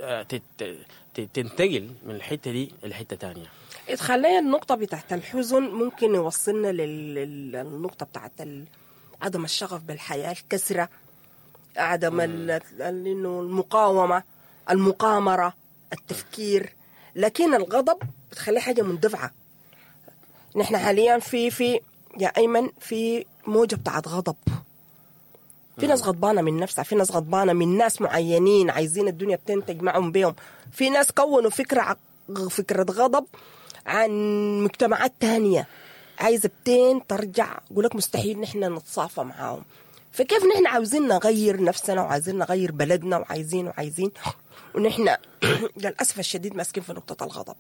آه، تت- ت- تنتقل من الحته دي لحته تانية خلينا النقطة بتاعت الحزن ممكن يوصلنا لل- لل- للنقطة بتاعت ال- عدم الشغف بالحياة الكسرة عدم ال- ال- إنه المقاومة المقامرة التفكير لكن الغضب بتخليه حاجة مندفعة نحن حاليا في في يا أيمن في موجة بتاعت غضب في ناس غضبانة من نفسها في ناس غضبانة من ناس معينين عايزين الدنيا بتنتج معهم بيهم في ناس كونوا فكرة عق- فكرة غضب عن مجتمعات تانية عايزة بتين ترجع يقول لك مستحيل نحن نتصافى معاهم فكيف نحن عاوزين نغير نفسنا وعايزين نغير بلدنا وعايزين وعايزين ونحن للأسف الشديد ماسكين في نقطة الغضب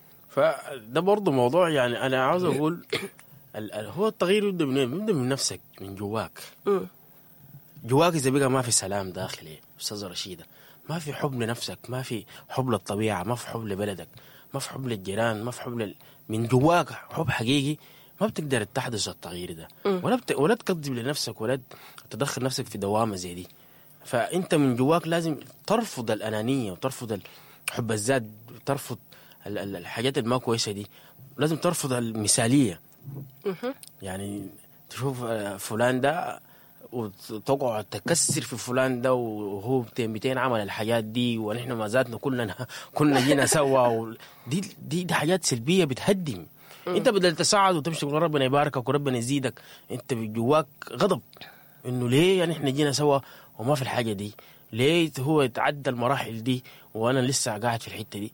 فده برضه موضوع يعني انا عاوز اقول ال- ال- هو التغيير يبدا من وين؟ يبدا من نفسك من جواك مم. جواك اذا بقى ما في سلام داخلي استاذه رشيده ما في حب لنفسك ما في حب للطبيعه ما في حب لبلدك ما في حب للجيران ما في حب لل... من جواك حب حقيقي ما بتقدر تحدث التغيير ده ولا بت... ولا تقدم لنفسك ولا تدخل نفسك في دوامه زي دي فانت من جواك لازم ترفض الانانيه وترفض ال- حب الذات ترفض ال- ال- الحاجات اللي ما كويسه دي لازم ترفض المثاليه يعني تشوف آه، فلان ده وتقعد تكسر في فلان ده وهو 200 عمل الحاجات دي ونحن ما زاتنا كلنا كنا جينا سوا و... دي, دي دي حاجات سلبيه بتهدم انت بدل تساعد وتمشي تقول ربنا يباركك وربنا يزيدك انت جواك غضب انه ليه يعني احنا جينا سوا وما في الحاجه دي ليه هو يتعدى المراحل دي وانا لسه قاعد في الحته دي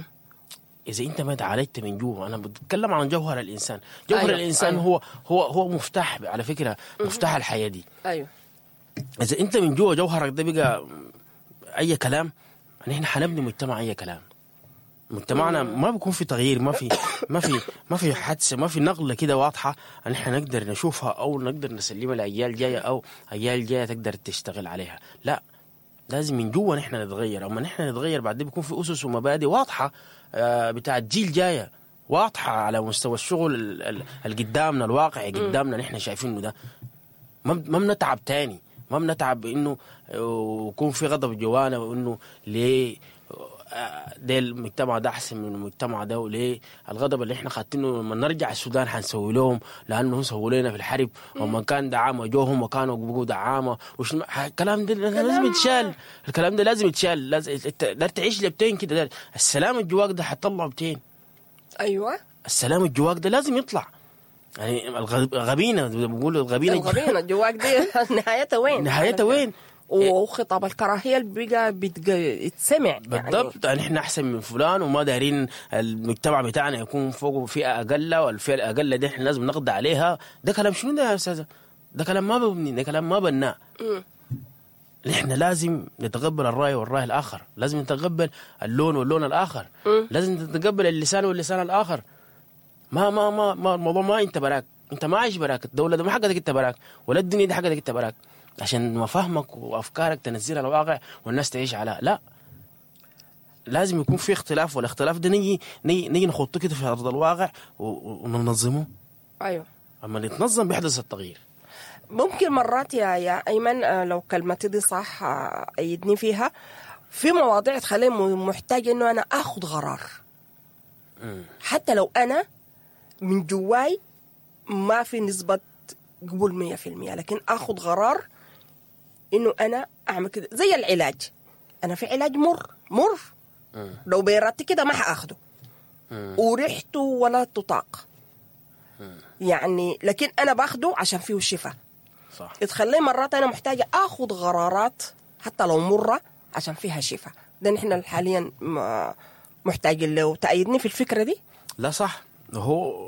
اذا انت ما تعالجت من جوا انا بتكلم عن جوهر الانسان جوهر أيوة، أيوة. الانسان أيوة. هو هو هو مفتاح على فكره مفتاح الحياه دي أيوه اذا انت من جوا جوهرك ده بقى اي كلام نحن حنبني مجتمع اي كلام مجتمعنا ما بيكون في تغيير ما في ما في ما في حادثه ما في نقله كده واضحه ان احنا نقدر نشوفها او نقدر نسلمها لاجيال جايه او اجيال جايه تقدر تشتغل عليها لا لازم من جوا نحن نتغير اما نحن نتغير بعدين بيكون في اسس ومبادئ واضحه آه، بتاعت جيل جايه واضحه على مستوى الشغل ال- ال- اللي قدامنا الواقع قدامنا نحن شايفينه ده ما ما بنتعب تاني ما بنتعب انه آه، يكون في غضب جوانا وانه ليه آه، ده المجتمع ده احسن من المجتمع ده وليه الغضب اللي احنا خدتينه لما نرجع السودان حنسوي لهم لانه هم سووا لنا في الحرب وما كان دعامه جوهم وكانوا بقوا دعامه وش الكلام ده لازم يتشال الكلام ده لازم يتشال لازم انت لا تعيش لبتين كده ده- السلام الجواك ده حتطلع بتين أيوه السلام الجواك ده لازم يطلع يعني الغ- الغبينه بيقولوا الغبينه الغبينة جواك دي نهايتها وين نهايتها وين؟ وخطاب الكراهية اللي بقى بيتج- يتسمع يعني بالضبط يعني احنا احسن من فلان وما دايرين المجتمع بتاعنا يكون فوق فئه اقل والفئه الاقل دي احنا لازم نقضي عليها ده كلام شنو ده يا استاذه؟ ده كلام ما ببني ده كلام ما بناء نحن لازم نتقبل الراي والراي الاخر لازم نتقبل اللون واللون الاخر لازم نتقبل اللسان واللسان الاخر ما ما ما, ما الموضوع ما انت براك انت ما عايش براك الدوله ده ما حقتك انت براك ولا الدنيا دي حقتك انت براك عشان مفاهمك وافكارك تنزلها على الواقع والناس تعيش عليها لا لازم يكون في اختلاف والاختلاف ده نيجي نيجي, نيجي نخطه كده في ارض الواقع و- و- وننظمه أيوه اما نتنظم بيحدث التغيير ممكن مرات يا يا ايمن آه، لو كلمتي دي صح آه، ايدني فيها في مواضيع تخليني م- محتاج انه انا اخذ قرار حتى لو انا من جواي ما في نسبة قبول مية في المية لكن اخذ قرار انه انا اعمل كده زي العلاج انا في علاج مر مر لو بإرادتي كده ما حاخده وريحته ولا تطاق يعني لكن انا باخده عشان فيه شفاء صح تخلي مرات انا محتاجه اخذ قرارات حتى لو مره عشان فيها شفاء ده نحن حاليا م- محتاجين له تأيدني في الفكره دي لا صح هو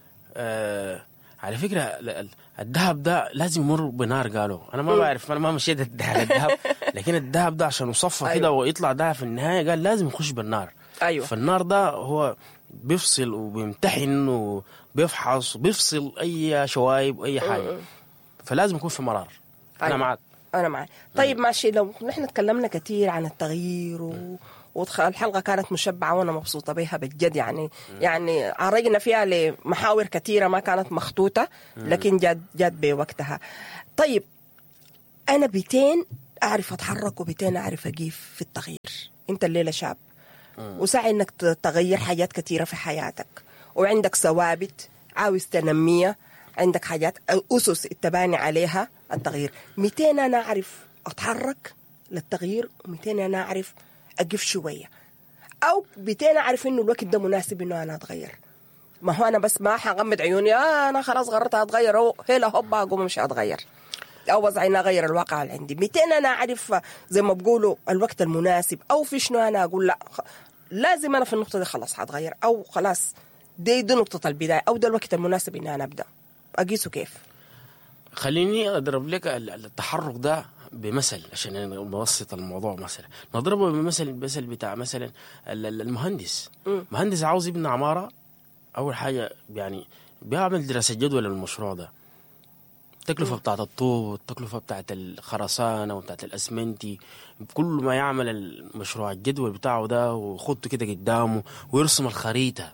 آه على فكره ال- ال- الذهب ده لازم يمر بنار قالوا انا ما بعرف انا ما مشيت الد- على الذهب لكن الذهب ده عشان يصفى أيوة. كده ويطلع ده في النهايه قال لازم يخش بالنار أيوة. فالنار ده هو بيفصل وبيمتحن وبيفحص وبيفصل اي شوايب واي حاجه فلازم يكون في مرار انا أيوة. معك انا معي طيب ماشي لو نحن تكلمنا كثير عن التغيير و... والحلقة كانت مشبعة وأنا مبسوطة بها بجد يعني يعني عرجنا فيها لمحاور كثيرة ما كانت مخطوطة لكن جات جات بوقتها طيب أنا بيتين أعرف أتحرك وبيتين أعرف أجيب في التغيير انت الليله شاب وسعي انك ت- تغير حاجات كثيره في حياتك وعندك ثوابت عاوز تنميها عندك حاجات اسس تباني عليها التغيير 200 انا اعرف اتحرك للتغيير و200 انا اعرف اقف شويه او 200 اعرف انه الوقت ده مناسب انه انا اتغير ما هو انا بس ما حغمض عيوني آه انا خلاص قررت اتغير أو هلا هوبا اقوم مش اتغير او وضعي اني اغير الواقع اللي عندي 200 انا اعرف زي ما بقولوا الوقت المناسب او في شنو انا اقول لا خ- لازم انا في النقطه دي خلاص حاتغير او خلاص دي دي نقطه البدايه او ده الوقت المناسب اني انا ابدا اقيسه كيف خليني اضرب لك ال- ال- التحرك ده بمثل عشان أنا نبسط الموضوع مثلا نضربه بمثل مثل بتاع مثلا ال- ال- المهندس مهندس عاوز يبني عماره اول حاجه يعني بيعمل دراسه جدوى للمشروع ده التكلفه بتاعت الطوب والتكلفه بتاعت الخرسانه وبتاعت الاسمنتي كل ما يعمل المشروع الجدول بتاعه ده ويخطه كده قدامه ويرسم الخريطه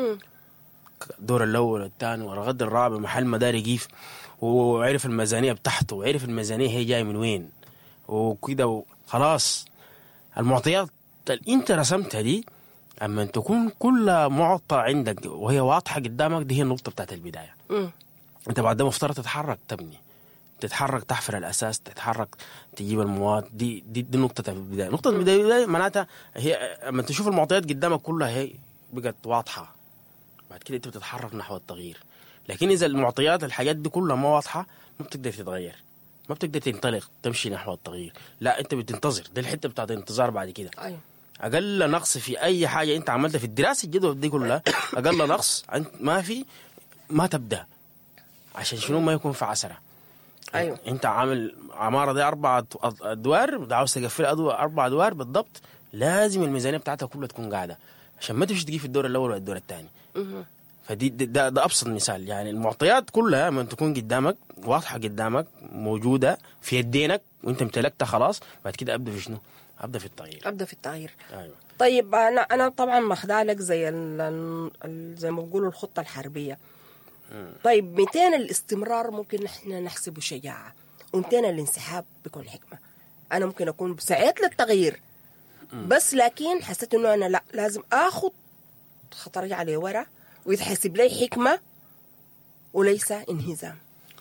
الدور الاول والثاني والغد الرابع محل ما داري يقيف وعرف الميزانيه بتاعته وعرف الميزانيه هي جايه من وين وكده و- خلاص المعطيات اللي انت رسمتها دي اما أن تكون كل معطى عندك وهي واضحه قدامك دي هي النقطه بتاعت البدايه مم. انت بعد ده مفترض تتحرك تبني تتحرك تحفر الاساس تتحرك تجيب المواد دي دي, دي نقطه البدايه نقطه البدايه معناتها هي اما تشوف المعطيات قدامك كلها هي بقت واضحه بعد كده انت بتتحرك نحو التغيير لكن اذا المعطيات الحاجات دي كلها ما واضحه ما بتقدر تتغير ما بتقدر تنطلق تمشي نحو التغيير لا انت بتنتظر دي الحته بتاعت الانتظار بعد كده ايوه اقل نقص في اي حاجه انت عملتها في الدراسه الجدوى دي كلها اقل نقص انت ما في ما تبدا عشان شنو ما يكون في عسره أيوة. انت عامل عماره دي اربع أد- ادوار ده عاوز تقفلها أدو- اربع ادوار بالضبط لازم الميزانيه بتاعتها كلها تكون قاعده عشان ما تمشي تجي في الدور الاول ولا الدور الثاني فدي ده, ده, ده ابسط مثال يعني المعطيات كلها من تكون قدامك واضحه قدامك موجوده في يدينك وانت امتلكتها خلاص بعد كده ابدا في شنو؟ ابدا في التغيير ابدا في التغيير ايوه طيب انا انا طبعا ماخدها لك زي ال- ال- ال- زي ما بيقولوا الخطه الحربيه طيب 200 الاستمرار ممكن احنا نحسبه شجاعه و200 الانسحاب بيكون حكمه انا ممكن اكون سعيت للتغيير بس لكن حسيت انه انا لا لازم اخذ خطر ارجع لورا ويتحسب لي حكمه وليس انهزام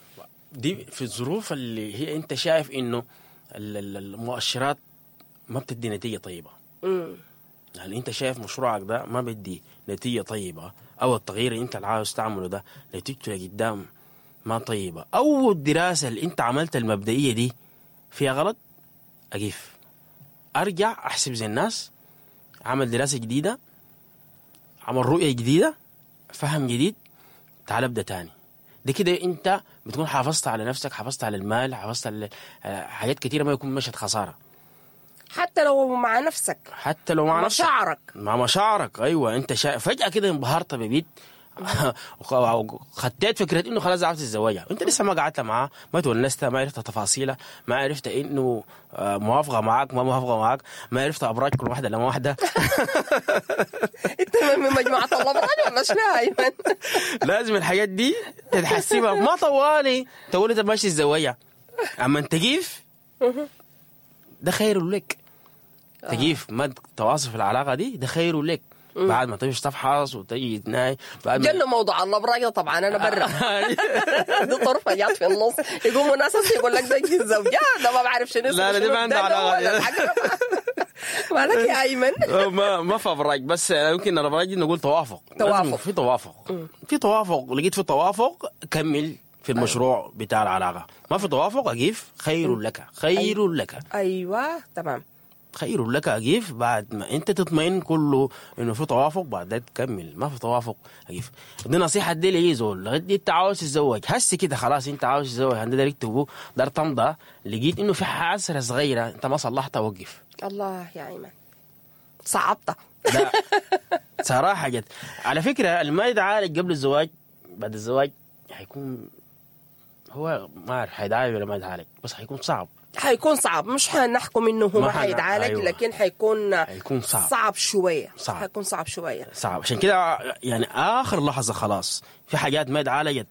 دي في الظروف اللي هي انت شايف انه ال- ال- المؤشرات ما بتدي نتيجه طيبه امم يعني انت شايف مشروعك ده ما بدي نتيجه طيبه او التغيير اللي انت اللي عاوز تعمله ده نتيجته لقدام ما طيبه او الدراسه اللي انت عملتها المبدئيه دي فيها غلط اقيف ارجع احسب زي الناس عمل دراسه جديده عمل رؤيه جديده فهم جديد تعال ابدا تاني ده كده انت بتكون حافظت على نفسك حافظت على المال حافظت على آه، حاجات كتيره ما يكون مشت خساره حتى لو مع نفسك حتى لو مع نفسك مشاعرك مع مشاعرك ايوه انت شا... فجاه كده انبهرت ببيت خديت فكره انه خلاص عرفت تتزوجها انت لسه ما قعدت معاه ما تونستها ما عرفت تفاصيلها ما عرفت انه آه، موافقه معاك ما موافقه معاك ما عرفت ابراج كل واحده لما واحده انت من مجموعه الابراج ولا شنو يا ايمن؟ لازم الحاجات دي تتحسبها ما طوالي تقول انت ماشي تتزوجها اما انت كيف ده خير لك تجيف ما تواصل في العلاقه دي ده خير لك بعد ما تمشي تفحص وتجي تناي بعد ما جنة موضوع الابراج ده طبعا انا برا دي طرفه جات في النص يقوموا ناس يقول لك ده الزوجات ده ما بعرف شنو لا، لا، دي ما عندها علاقة. مالك يا ايمن ما ما في ابراج بس يمكن الابراج دي نقول توافق توافق. لازم في توافق في توافق لقيت في توافق كمل في المشروع بتاع العلاقه ما في توافق اجيف خير لك خير لك ايوه تمام خير لك اجيف بعد ما انت تطمئن كله انه في توافق بعد ده تكمل ما في توافق اجيف دي نصيحه دي لاي زول لغايه دي انت عاوز تتزوج هسه كده خلاص انت عاوز تتزوج عندك دايركت تبو دار تمضى لقيت انه في حاسره صغيره انت ما صلحتها وقف الله يا ايمن صعبتها لا صراحه جد على فكره اللي ما يتعالج قبل الزواج بعد الزواج حيكون هو ما اعرف حيتعالج ولا ما يتعالج بس حيكون صعب حيكون صعب مش حنحكم انه هو ما ما حن- حيتعالج أيوة. لكن حيكون حيكون صعب. صعب شويه صعب. حيكون صعب شويه صعب عشان كده يعني اخر لحظه خلاص في حاجات ما اتعالجت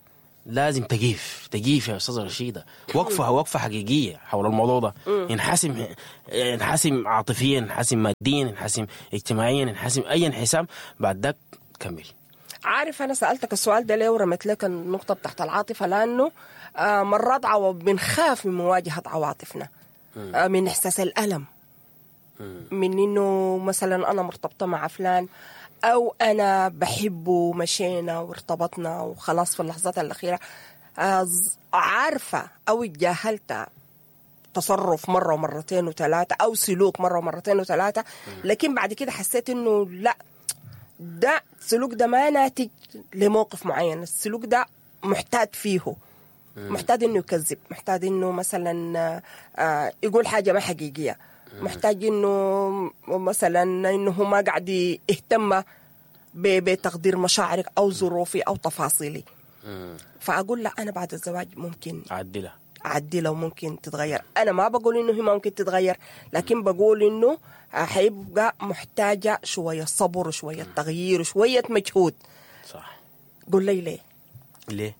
لازم تقيف تقيف يا استاذه رشيده وقفه وقفه حقيقيه حول الموضوع ده ينحسم ينحسم عاطفيا ينحسم ماديا ينحسم اجتماعيا ينحسم اي انحسام بعد ذاك كمل عارف انا سالتك السؤال ده ليه ورميت لك النقطه بتاعت العاطفه لانه آه مرات عو بنخاف من مواجهه عواطفنا آه من احساس الالم من انه مثلا انا مرتبطه مع فلان او انا بحبه مشينا وارتبطنا وخلاص في اللحظات الاخيره آه ز- عارفه او اتجاهلت تصرف مرة ومرتين وثلاثة أو سلوك مرة ومرتين وثلاثة لكن بعد كده حسيت إنه لا ده السلوك ده ما ناتج لموقف معين السلوك ده محتاج فيه محتاج انه يكذب محتاج انه مثلا آه، يقول حاجه ما حقيقيه محتاج انه مثلا انه ما قاعد يهتم ب- بتقدير مشاعرك او ظروفي او تفاصيلي فاقول لا انا بعد الزواج ممكن عدلها اعدلها وممكن تتغير انا ما بقول انه هي ممكن تتغير لكن بقول انه حيبقى محتاجه شويه صبر وشويه تغيير وشويه مجهود صح قول لي ليه ليه؟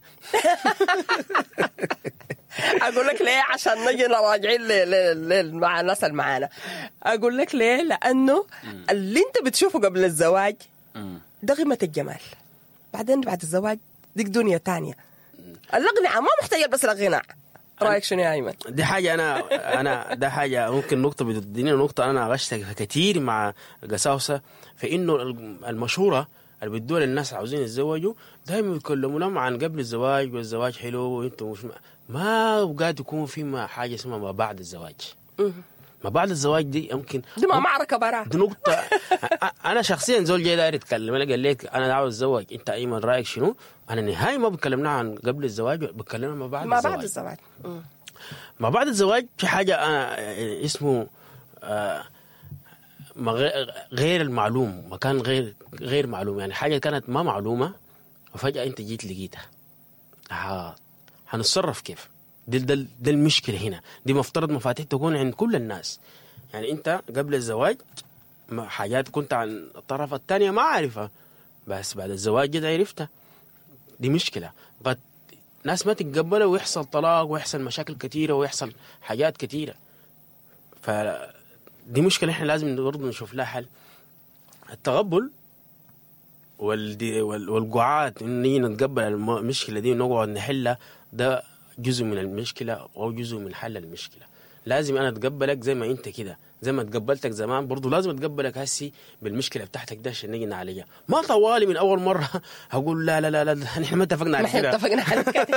اقول لك ليه عشان نجي راجعين ل- ل- ل- مع الناس اللي معانا اقول لك ليه لانه اللي انت بتشوفه قبل الزواج مم. ده قمه الجمال بعدين بعد الزواج ديك دنيا تانية الاقنعه ما محتاجه بس الاقناع رايك شنو يا ايمن؟ دي حاجة أنا أنا ده حاجة ممكن نقطة بتديني نقطة أنا غشتها كتير مع قساوسة فإنه المشورة اللي بيدوها للناس عاوزين يتزوجوا دائما يكلمونهم عن قبل الزواج والزواج حلو وانتم مش ما قاعد يكون في ما حاجة اسمها ما بعد الزواج ما بعد الزواج دي يمكن دي ما معركه برا دي نقطة أ- انا شخصيا زول جاي داير يتكلم انا قال لك انا عاوز اتزوج انت ايمن رايك شنو؟ انا نهائي ما بكلمنا عن قبل الزواج بكلمنا ما بعد ما الزواج بعد الزواج مم. ما بعد الزواج في حاجة أنا اسمه آه، ما غير- غير المعلوم مكان غير غير معلوم يعني حاجة كانت ما معلومة وفجأة أنت جيت لقيتها ها هنتصرف كيف؟ دي, ده, ده المشكلة هنا دي مفترض مفاتيح تكون عند كل الناس يعني أنت قبل الزواج ما- حاجات كنت عن الطرف الثانية ما عارفها بس بعد الزواج جد عرفتها دي مشكلة قد ناس ما تتقبلها ويحصل طلاق ويحصل مشاكل كثيرة ويحصل حاجات كثيرة ف دي مشكلة احنا لازم برضه نشوف لها حل التقبل والدي وال- والقعاد ان نيجي نتقبل الم- المشكلة دي ونقعد نحلها ده جزء من المشكلة او جزء من حل المشكلة لازم انا اتقبلك زي ما انت كده زي ما تقبلتك زمان برضه لازم اتقبلك هسي بالمشكله بتاعتك ده عشان نيجي نعالجها ما طوالي من اول مره هقول لا لا لا لا نحن ما اتفقنا على نحن كده اتفقنا على كده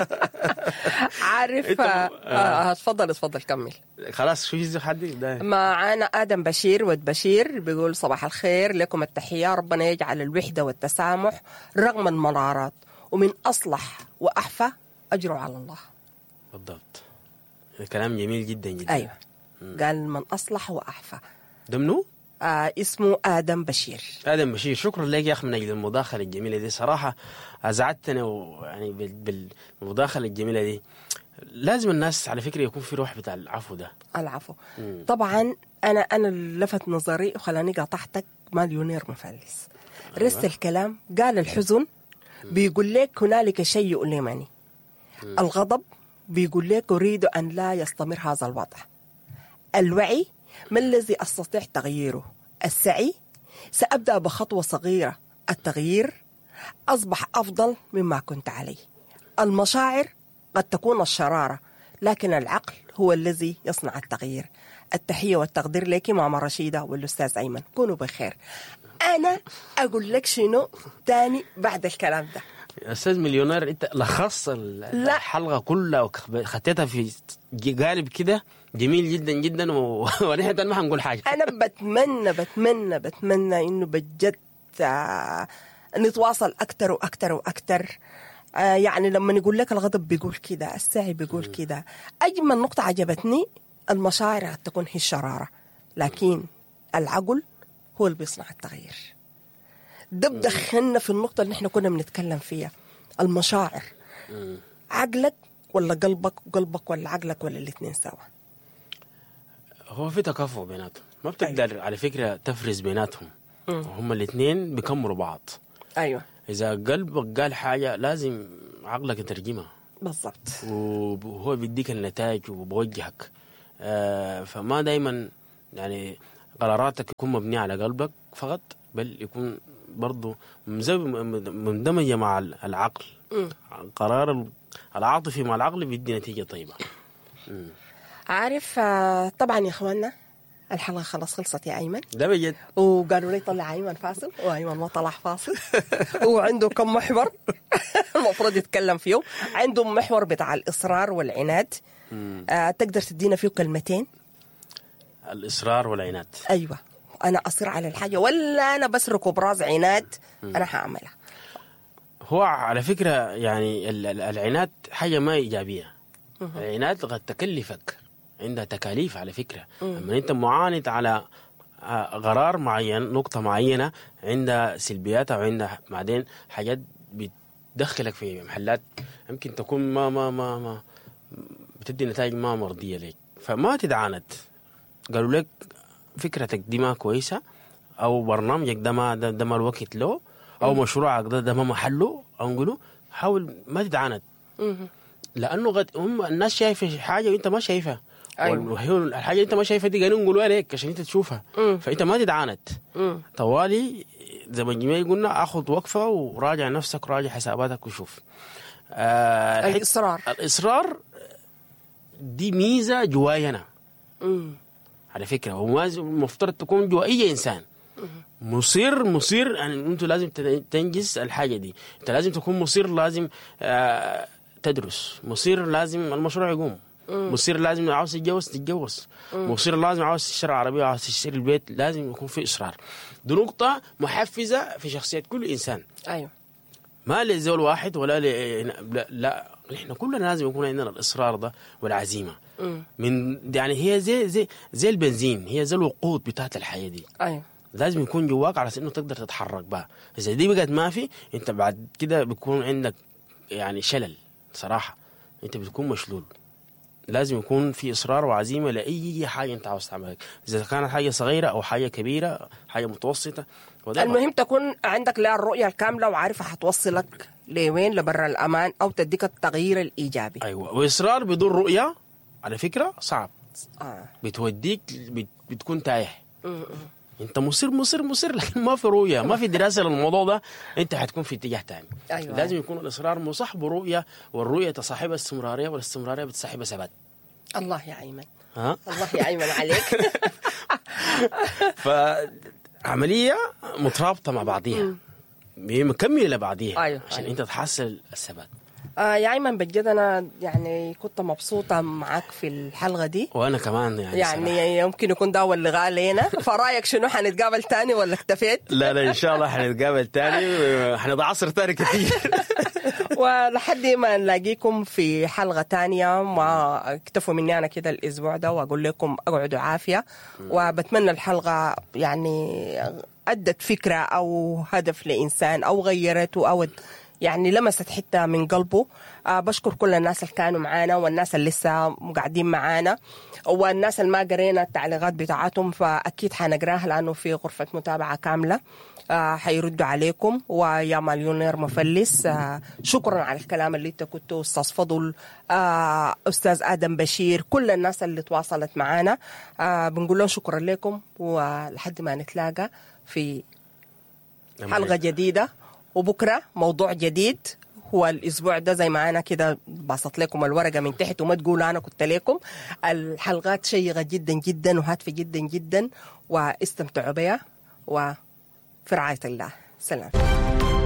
عارف أنت- آه، آه، اتفضل اتفضل كمل خلاص شو في حد ده معانا ادم بشير ود بشير بيقول صباح الخير لكم التحيه ربنا يجعل الوحده والتسامح رغم المرارات ومن اصلح واحفى اجره على الله بالضبط كلام جميل جدا جدا ايوه قال من اصلح واحفى ده منو؟ آه اسمه ادم بشير ادم بشير شكرا لك يا اخي من اجل المداخله الجميله دي صراحه ازعجتني ويعني بال- بالمداخله الجميله دي لازم الناس على فكره يكون في روح بتاع العفو ده العفو طبعا انا انا اللي لفت نظري وخلاني قاطعتك مليونير مفلس رست الكلام قال الحزن بيقول لك هنالك شيء يؤلمني الغضب بيقول لك اريد ان لا يستمر هذا الوضع الوعي ما الذي استطيع تغييره السعي سابدا بخطوه صغيره التغيير اصبح افضل مما كنت عليه المشاعر قد تكون الشراره لكن العقل هو الذي يصنع التغيير التحيه والتقدير لك ماما رشيده والاستاذ ايمن كونوا بخير انا اقول لك شنو تاني بعد الكلام ده يا استاذ مليونير انت لخصت ال- لا. الحلقه كلها وخطيتها في قالب كده جميل جدا جدا و- ونحن ما حنقول حاجه انا بتمنى بتمنى بتمنى انه بجد آه، نتواصل اكثر واكثر واكثر آه، يعني لما نقول لك الغضب بيقول كده السعي بيقول كده اجمل نقطه عجبتني المشاعر قد تكون هي الشراره لكن العقل هو اللي بيصنع التغيير ده بدخلنا في النقطه اللي احنا كنا بنتكلم فيها المشاعر عقلك ولا قلبك وقلبك ولا عقلك ولا الاثنين سوا هو في تكافؤ بيناتهم ما بتقدر على فكره تفرز بيناتهم هم الاثنين بيكملوا بعض ايوه اذا قلبك قال حاجه لازم عقلك يترجمها بالضبط وهو بيديك النتائج وبوجهك آه، فما دايما يعني قراراتك يكون مبنية على قلبك فقط بل يكون برضو مزو- مندمجة مع العقل قرار العاطفي مع العقل بيدي نتيجة طيبة عارف آه، طبعا يا اخواننا الحلقه خلاص خلصت يا ايمن ده بجد وقالوا لي طلع ايمن فاصل وايمن ما طلع فاصل وعنده كم محور المفروض يتكلم فيه عنده محور بتاع الاصرار والعناد آه تقدر تدينا فيه كلمتين الإصرار والعناد ايوه انا اصر على الحاجه ولا انا بس ركوب راس عناد انا هعملها هو على فكرة يعني ال- ال- العناد حاجة ما إيجابية العناد قد تكلفك عندها تكاليف على فكرة لما أنت معاند على آه، قرار معين نقطة معينة عندها سلبياتها وعندها بعدين حاجات بتدخلك في محلات يمكن تكون ما ما ما ما بتدي نتائج ما مرضية لك فما تتعاند قالوا لك فكرتك دي ما كويسة أو برنامجك ده ما ده, ده ما الوقت له أو مشروعك ده ده ما محله أو نقوله حاول ما تتعاند لانه قد هم الناس شايفه حاجه وانت ما شايفها أيوة. وهي الحاجه اللي انت ما شايفها دي قالوا نقولوها عليك عشان انت تشوفها مم. فانت ما تتعاند مم. طوالي زي ما جميل قلنا اخذ وقفه وراجع نفسك وراجع حساباتك وشوف آه الحت- الإصرار. الاصرار دي ميزه جواي انا مم. على فكره وما المفترض تكون جوا اي انسان مصير مصير يعني انت لازم تن- تنجز الحاجه دي انت لازم تكون مصير لازم آه تدرس مصير لازم المشروع يقوم مصير لازم عاوز تتجوز تتجوز مصير لازم عاوز تشتري عربيه عاوز تشتري البيت لازم يكون في اصرار دي نقطه محفزه في شخصيه كل انسان ايوه ما لزول واحد ولا ل... لا, لا احنا كلنا لازم يكون عندنا الاصرار ده والعزيمه من يعني هي زي زي زي البنزين هي زي الوقود بتاعت الحياه دي ايوه لازم يكون جواك على اساس انه تقدر تتحرك بها اذا دي بقت ما في انت بعد كده بيكون عندك يعني شلل صراحه انت بتكون مشلول لازم يكون في اصرار وعزيمه لاي حاجه انت عاوز تعملها اذا كانت حاجه صغيره او حاجه كبيره حاجه متوسطه وده المهم تكون عندك لها الرؤيه الكامله وعارفه حتوصلك لوين لبر الامان او تديك التغيير الايجابي ايوه واصرار بدون رؤيه على فكره صعب آه. بتوديك بت بتكون تايه انت مصر مصر مصر لكن ما في رؤيه ما في دراسه للموضوع ده انت حتكون في اتجاه تاني أيوة. لازم يكون الاصرار مصاحب رؤيه والرؤيه تصاحبها استمراريه والاستمراريه بتصاحبها ثبات الله يا ايمن ها الله يا ايمن عليك فعمليه مترابطه مع بعضيها هي مكمله لبعضيها أيوة، عشان أيوة. انت تحصل الثبات آه يا ايمن بجد انا يعني كنت مبسوطه معاك في الحلقه دي وانا كمان يعني, صراحة. يعني يمكن يكون ده اول لقاء لينا فرايك شنو حنتقابل تاني ولا اكتفيت لا لا ان شاء الله حنتقابل تاني حنتعصر تاني كثير ولحد ما نلاقيكم في حلقة تانية ما اكتفوا مني أنا كده الأسبوع ده وأقول لكم أقعدوا عافية وبتمنى الحلقة يعني أدت فكرة أو هدف لإنسان أو غيرته أو يعني لمست حتة من قلبه آه بشكر كل الناس اللي كانوا معانا والناس اللي لسه قاعدين معانا والناس اللي ما قرينا التعليقات بتاعتهم فأكيد حنقراها لأنه في غرفة متابعة كاملة آه حيردوا عليكم ويا مليونير مفلس آه شكرا على الكلام اللي انت كنتوا استاذ فضل آه استاذ ادم بشير كل الناس اللي تواصلت معنا آه بنقول لهم شكرا لكم ولحد ما نتلاقى في حلقه جديده وبكره موضوع جديد هو الاسبوع ده زي ما انا كده بسط لكم الورقه من تحت وما تقولوا انا كنت لكم الحلقات شيقه جدا جدا وهادفه جدا جدا واستمتعوا بها وفي رعايه الله سلام